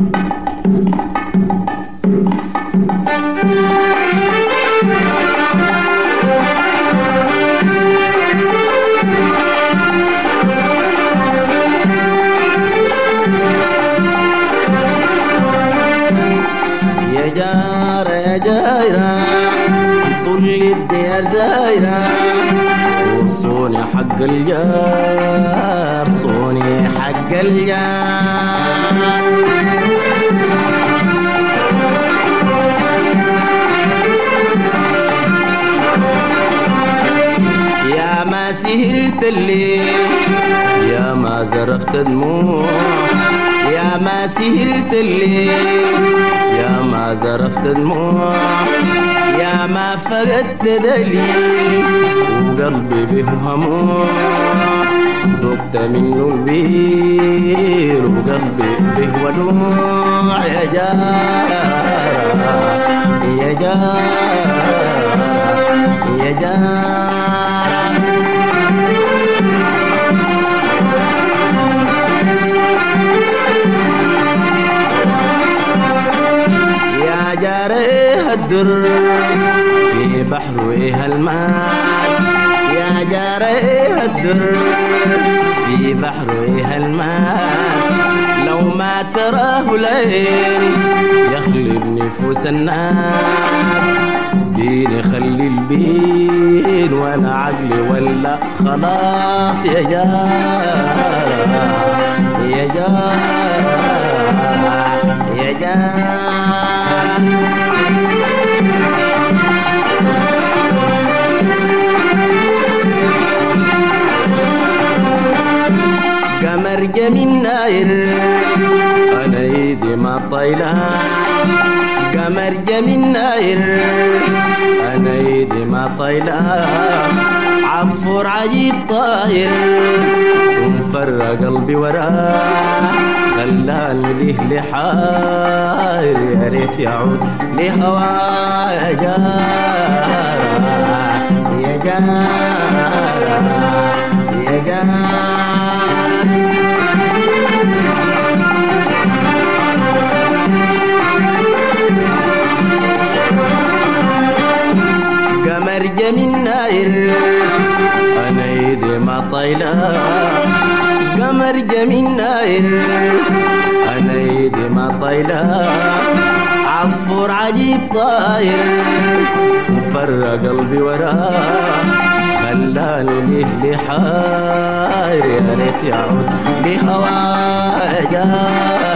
يا جارة يا جايرة طول الديار زايرة وصوني حق الجار صوني حق الجار يا ما سهرت الليل يا ما زرفت دموع يا ما سهرت الليل يا ما زرفت دموع يا ما فقدت دليل وقلبي به هموع ذقت منه البير وقلبي به ودموع يا جار يا جار يا جار يا جاريه الدر في بحر ويه الماس يا جاريه الدر في بحر ويه الماس لو ما تراه ليل يخلب نفوس الناس ديني خلي البين ولا عقلي ولا خلاص يا جار يا جار يا جار قمر جميل ناير انا ايدي ما طايله قمر جميل ناير انا ايدي ما طايله عصفور عجيب طاير ومفرق قلبي وراه خلاني ليه لحاير يا ريت يعود لهواه يا جار يا جار يا جار قمر جميل ناير انا ايدي ما طايله قمر جميل ناير انا ايدي ما طايله عصفور عجيب طاير مفرق قلبي وراه خلاني ليه لحاير يا ريت يعود بهواه جار